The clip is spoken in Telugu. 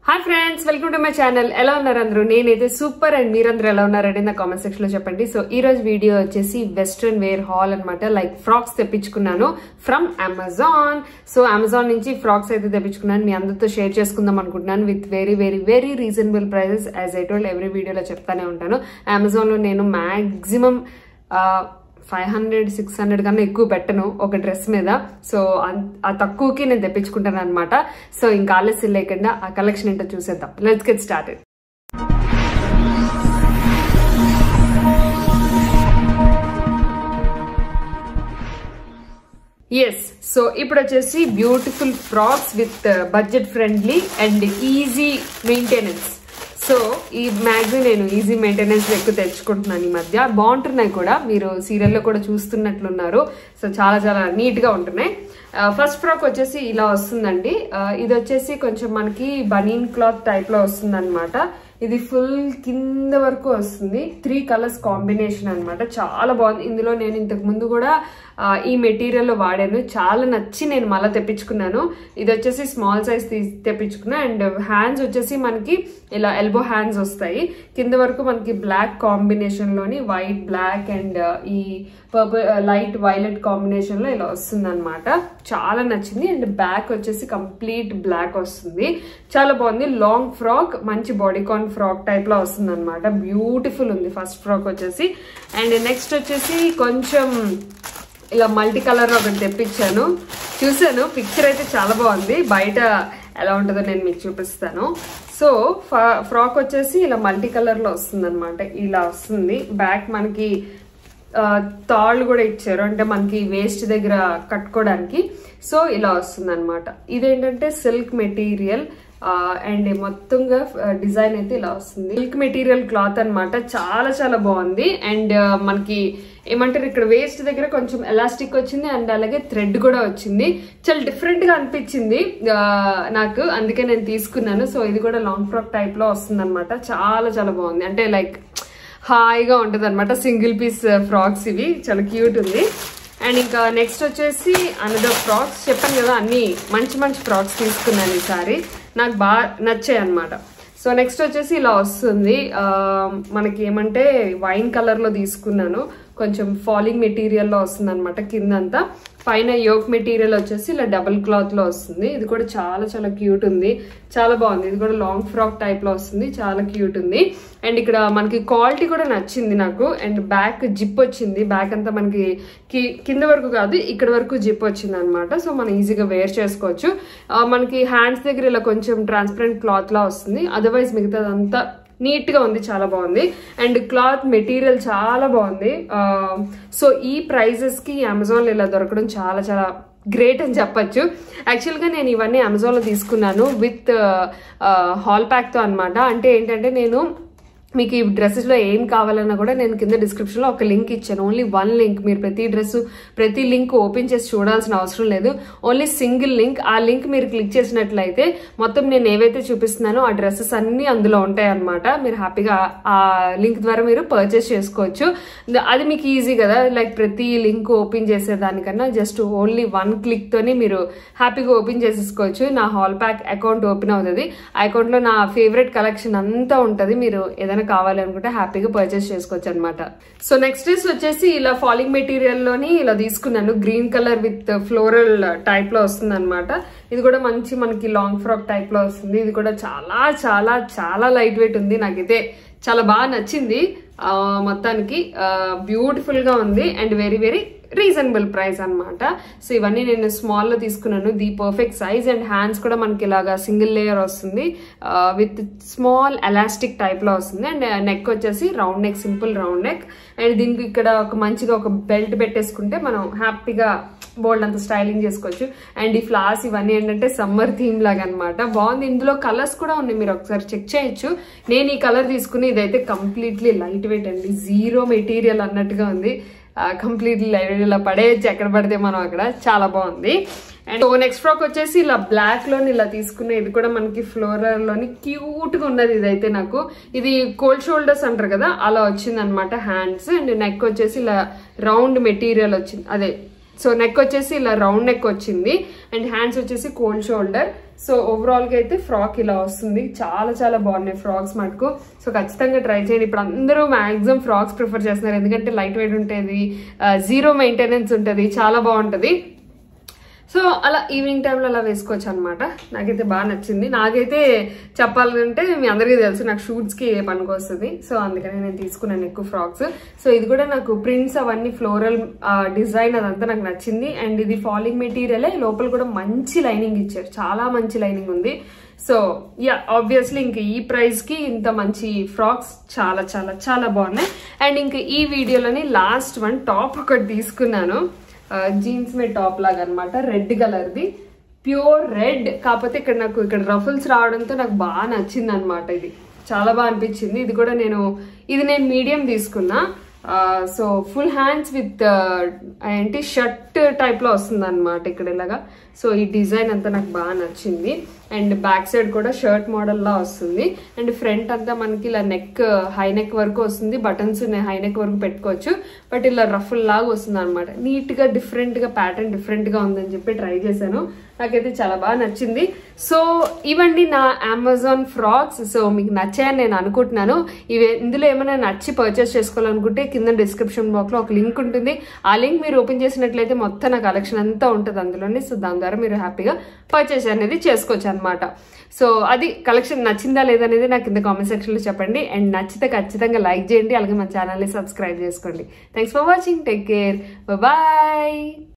hi friends welcome to my channel ఎలా ఉన్నారు అందరూ నేనైతే సూపర్ అండ్ మీరందరూ ఎలా ఉన్నారండి నా కామెంట్ సెక్షన్ లో చెప్పండి సో ఈ రోజు వీడియో వచ్చేసి వెస్ట్రన్ వేర్ హాల్ అన్నమాట లైక్ ఫ్రాక్స్ తెప్పించుకున్నాను ఫ్రమ్ అమెజాన్ సో అమెజాన్ నుంచి ఫ్రాక్స్ అయితే తెప్పించుకున్నాను మీ అందరితో షేర్ చేసుకుందాం అనుకుంటున్నాను with very very very reasonable prices as I told every వీడియోలో చెప్తానే ఉంటాను అమెజాన్ లో నేను maximum five hundred six hundred కన్నా ఎక్కువ పెట్టను ఒక డ్రెస్ మీద సో అన్- ఆ తక్కువకి నేను తెప్పించుకుంటాను అనమాట సో ఇంకా ఆలస్యం లేకుండా ఆ కలెక్షన్ ఏంటో చూసేద్దాం let's get started yes so ఇప్పుడు వచ్చేసి beautiful frocks with budget friendly and easy maintenance so ఈ మ్యాగ్జిన్ నేను ఈజీ మెయింటెనెన్స్ ఎక్కువ తెచ్చుకుంటున్నాను ఈ మధ్య బాగుంటున్నాయి కూడా మీరు సీరియల్లో కూడా చూస్తున్నట్లున్నారు సో చాలా చాలా నీట్ గా ఉంటున్నాయి ఫస్ట్ ఫ్రాక్ వచ్చేసి ఇలా వస్తుందండి ఆ, ఇది వచ్చేసి కొంచెం మనకి బనీన్ క్లాత్ టైప్ లో వస్తుంది ఇది ఫుల్ కింద వరకు వస్తుంది త్రీ కలర్స్ కాంబినేషన్ అన్నమాట చాలా బాగుంది ఇందులో నేను ఇంతకు ముందు కూడా ఆ, ఈ మెటీరియల్ వాడాను చాలా నచ్చి నేను మళ్ళీ తెప్పించుకున్నాను ఇది వచ్చేసి స్మాల్ సైజ్ తెప్పించుకున్నా అండ్ హ్యాండ్స్ వచ్చేసి మనకి ఇలా ఎల్బో హ్యాండ్స్ వస్తాయి కింద వరకు మనకి బ్లాక్ కాంబినేషన్ లోని వైట్ బ్లాక్ అండ్ ఈ పర్పుల్ లైట్ వైలెట్ కాంబినేషన్ లో ఇలా వస్తుంది అనమాట చాలా నచ్చింది అండ్ బ్యాక్ వచ్చేసి కంప్లీట్ బ్లాక్ వస్తుంది చాలా బాగుంది లాంగ్ ఫ్రాక్ మంచి బాడీకాన్ ఫ్రాక్ టైప్ లో వస్తుంది అనమాట బ్యూటిఫుల్ ఉంది ఫస్ట్ ఫ్రాక్ వచ్చేసి అండ్ నెక్స్ట్ వచ్చేసి కొంచెం ఇలా మల్టీ కలర్ ఒకటి తెప్పించాను చూసాను పిక్చర్ అయితే చాలా బాగుంది బయట ఎలా ఉంటుందో నేను మీకు చూపిస్తాను సో ఫ్రాక్ వచ్చేసి ఇలా మల్టీ కలర్ లో వస్తుంది అనమాట ఇలా వస్తుంది బ్యాక్ మనకి ఆ, తాళ్ళు కూడా ఇచ్చారు అంటే మనకి వేస్ట్ దగ్గర కట్టుకోవడానికి సో ఇలా వస్తుంది అనమాట ఇదేంటంటే సిల్క్ మెటీరియల్ అండ్ మొత్తంగా డిజైన్ అయితే ఇలా వస్తుంది సిల్క్ మెటీరియల్ క్లాత్ అన్నమాట చాలా చాలా బాగుంది అండ్ మనకి ఏమంటారు ఇక్కడ వేస్ట్ దగ్గర కొంచెం ఎలాస్టిక్ వచ్చింది అండ్ అలాగే థ్రెడ్ కూడా వచ్చింది చాలా డిఫరెంట్ గా అనిపించింది ఆ, నాకు అందుకే నేను తీసుకున్నాను సో ఇది కూడా లాంగ్ ఫ్రాక్ టైప్ లో వస్తుంది అనమాట చాలా చాలా బాగుంది అంటే లైక్ హాయిగా ఉంటుంది అనమాట సింగిల్ పీస్ ఫ్రాక్స్ ఇవి చాలా క్యూట్ ఉంది అండ్ ఇంకా నెక్స్ట్ వచ్చేసి అనదర్ ఫ్రాక్స్ చెప్పాను కదా అన్ని మంచి మంచి ఫ్రాక్స్ తీసుకున్నాను ఈసారి నాకు బాగా నచ్చాయి అనమాట సో నెక్స్ట్ వచ్చేసి ఇలా వస్తుంది ఆ, మనకి ఏమంటే వైన్ కలర్ లో తీసుకున్నాను కొంచెం ఫాలింగ్ మెటీరియల్ లో వస్తుంది అనమాట కిందంతా పైన యోక్ మెటీరియల్ వచ్చేసి ఇలా డబుల్ క్లాత్ లో వస్తుంది ఇది కూడా చాలా చాలా క్యూట్ ఉంది చాలా బాగుంది ఇది కూడా లాంగ్ ఫ్రాక్ టైప్ లో వస్తుంది చాలా క్యూట్ ఉంది అండ్ ఇక్కడ మనకి క్వాలిటీ కూడా నచ్చింది నాకు అండ్ బ్యాక్ జిప్ వచ్చింది బ్యాక్ అంతా మనకి కి- కింద వరకు కాదు ఇక్కడ వరకు జిప్ వచ్చింది అనమాట సో మనం ఈజీగా వేర్ చేసుకోవచ్చు ఆ, మనకి హ్యాండ్స్ దగ్గర ఇలా కొంచెం ట్రాన్స్పరెంట్ క్లాత్ లా వస్తుంది అదర్వైజ్ మిగతాదంతా నీట్ గా ఉంది చాలా బాగుంది అండ్ క్లాత్ మెటీరియల్ చాలా బాగుంది ఆ, సో ఈ ప్రైజెస్ కి అమెజాన్ లో ఇలా దొరకడం చాలా చాలా గ్రేట్ అని చెప్పొచ్చు యాక్చువల్గా నేను ఇవన్నీ అమెజాన్లో తీసుకున్నాను విత్ హాల్ ప్యాక్తో అన్నమాట అంటే ఏంటంటే నేను మీకు ఈ డ్రెస్సెస్లో ఏం కావాలన్నా కూడా నేను కింద డిస్క్రిప్షన్లో ఒక లింక్ ఇచ్చాను ఓన్లీ వన్ లింక్ మీరు ప్రతి డ్రెస్ ప్రతి లింక్ ఓపెన్ చేసి చూడాల్సిన అవసరం లేదు ఓన్లీ సింగిల్ లింక్ ఆ లింక్ మీరు క్లిక్ చేసినట్లయితే మొత్తం నేను ఏవైతే చూపిస్తున్నానో ఆ డ్రెస్సెస్ అన్ని అందులో ఉంటాయి అనమాట మీరు హ్యాపీగా ఆ లింక్ ద్వారా మీరు పర్చేస్ చేసుకోవచ్చు ద- అది మీకు ఈజీ కదా లైక్ ప్రతి లింక్ ఓపెన్ చేసేదానికన్నా జస్ట్ ఓన్లీ వన్ క్లిక్ తోని మీరు హ్యాపీగా ఓపెన్ చేసేసుకోవచ్చు నా హాల్ ప్యాక్ అకౌంట్ ఓపెన్ అవుతుంది ఆ అకౌంట్ లో నా ఫేవరెట్ కలెక్షన్ అంతా ఉంటది మీరు ఏదైనా కావాలి అనుకుంటే హ్యాపీగా పర్చేస్ చేసుకోవచ్చు అనమాట సో నెక్స్ట్ డ్రెస్ వచ్చేసి ఇలా ఫాలింగ్ మెటీరియల్ లోని ఇలా తీసుకున్నాను green colour with floral type లో వస్తుంది అనమాట ఇది కూడా మంచి మనకి లాంగ్ ఫ్రాక్ టైప్ లో వస్తుంది ఇది కూడా చాలా చాలా చాలా లైట్ వెయిట్ ఉంది నాకైతే చాలా బాగా నచ్చింది ఆ, మొత్తానికి బ్యూటిఫుల్ గా ఉంది and very very reasonable price అన్నమాట సో ఇవన్నీ నేను స్మాల్ లో తీసుకున్నాను the perfect size and hands కూడా మనకి ఇలాగా సింగిల్ లేయర్ వస్తుంది విత్ స్మాల్ ఎలాస్టిక్ టైప్ లో వస్తుంది అండ్ నెక్ వచ్చేసి round neck simple round neck and దీనికి ఇక్కడ ఒక మంచిగా ఒక బెల్ట్ పెట్టేసుకుంటే మనం హ్యాపీగా బోల్డ్ అంత స్టైలింగ్ చేసుకోవచ్చు అండ్ ఈ ఫ్లాస్ ఇవన్నీ ఏంటంటే సమ్మర్ థీమ్ లాగా అనమాట బాగుంది ఇందులో కలర్స్ కూడా ఉన్నాయి మీరు ఒకసారి చెక్ చేయొచ్చు నేను ఈ కలర్ తీసుకుని ఇదైతే కంప్లీట్లీ లైట్ వెయిట్ అండి జీరో మెటీరియల్ అన్నట్టుగా ఉంది కంప్లీట్లీ లైట్ ఇలా పడేయచ్చు ఎక్కడ పడితే మనం అక్కడ చాలా బాగుంది అండ్ నెక్స్ట్ ఫ్రాక్ వచ్చేసి ఇలా బ్లాక్ లోని ఇలా తీసుకున్న ఇది కూడా మనకి ఫ్లోరల్ లోని క్యూట్ గా ఉన్నది ఇదైతే నాకు ఇది కోల్డ్ షోల్డర్స్ అంటారు కదా అలా వచ్చింది అనమాట హ్యాండ్స్ అండ్ నెక్ వచ్చేసి ఇలా రౌండ్ మెటీరియల్ వచ్చింది అదే సో నెక్ వచ్చేసి ఇలా రౌండ్ నెక్ వచ్చింది అండ్ హ్యాండ్స్ వచ్చేసి కోల్డ్ షోల్డర్ సో ఓవరాల్ గా అయితే ఫ్రాక్ ఇలా వస్తుంది చాలా చాలా బాగున్నాయి ఫ్రాక్స్ మటుకు సో ఖచ్చితంగా ట్రై చేయండి ఇప్పుడు అందరూ మాక్సిమం ఫ్రాక్స్ ప్రిఫర్ చేస్తున్నారు ఎందుకంటే లైట్ వెయిట్ ఉంటుంది జీరో మెయింటెనెన్స్ ఉంటుంది చాలా బాగుంటుంది సో అలా ఈవినింగ్ టైంలో అలా వేసుకోవచ్చు అనమాట నాకైతే బాగా నచ్చింది నాకైతే చెప్పాలంటే మీ అందరికీ తెలుసు నాకు షూట్స్కి పనికి వస్తుంది సో అందుకని నేను తీసుకున్నాను ఎక్కువ ఫ్రాక్స్ సో ఇది కూడా నాకు ప్రింట్స్ అవన్నీ ఫ్లోరల్ డిజైన్ అదంతా నాకు నచ్చింది అండ్ ఇది ఫాలింగ్ మెటీరియలే లోపల కూడా మంచి లైనింగ్ ఇచ్చారు చాలా మంచి లైనింగ్ ఉంది సో యా ఆబ్వియస్లీ ఇంక ఈ ప్రైస్ కి ఇంత మంచి ఫ్రాక్స్ చాలా చాలా చాలా బాగున్నాయి అండ్ ఇంక ఈ వీడియోలోని లాస్ట్ వన్ టాప్ ఒకటి తీసుకున్నాను జీన్స్ మీద టాప్ లాగా అనమాట రెడ్ కలర్ది ప్యూర్ రెడ్ కాకపోతే ఇక్కడ నాకు ఇక్కడ రఫుల్స్ రావడంతో నాకు బాగా నచ్చింది అనమాట ఇది చాలా బాగా అనిపించింది ఇది కూడా నేను ఇది నేను మీడియం తీసుకున్నా సో ఫుల్ హ్యాండ్స్ విత్ ఏంటి షర్ట్ టైప్ లో వస్తుంది అనమాట ఇక్కడ ఇలాగా సో ఈ డిజైన్ అంతా నాకు బాగా నచ్చింది అండ్ బ్యాక్ సైడ్ కూడా షర్ట్ మోడల్ లా వస్తుంది అండ్ ఫ్రంట్ అంతా మనకి ఇలా నెక్ హై నెక్ వరకు వస్తుంది బటన్స్ హై నెక్ వరకు పెట్టుకోవచ్చు బట్ ఇలా రఫుల్ లాగా వస్తుంది అనమాట నీట్ గా డిఫరెంట్ గా ప్యాటర్న్ డిఫరెంట్ గా ఉందని చెప్పి ట్రై చేశాను నాకైతే చాలా బాగా నచ్చింది సో ఇవండి నా అమెజాన్ ఫ్రాక్స్ సో మీకు నచ్చాయని నేను అనుకుంటున్నాను ఇవి ఇందులో ఏమైనా నచ్చి పర్చేస్ చేసుకోవాలనుకుంటే కింద డిస్క్రిప్షన్ బాక్స్ లో ఒక లింక్ ఉంటుంది ఆ లింక్ మీరు ఓపెన్ చేసినట్లయితే మొత్తం నా కలెక్షన్ అంతా ఉంటుంది అందులోనే సో దాని ద్వారా మీరు హ్యాపీగా పర్చేస్ అనేది చేసుకోవచ్చు అనమాట సో అది కలెక్షన్ నచ్చిందా లేదనేది నాకు కింద కామెంట్ సెక్షన్ లో చెప్పండి అండ్ నచ్చితే ఖచ్చితంగా లైక్ చేయండి అలాగే మన ఛానల్ని సబ్స్క్రైబ్ చేసుకోండి thanks for watching take care bye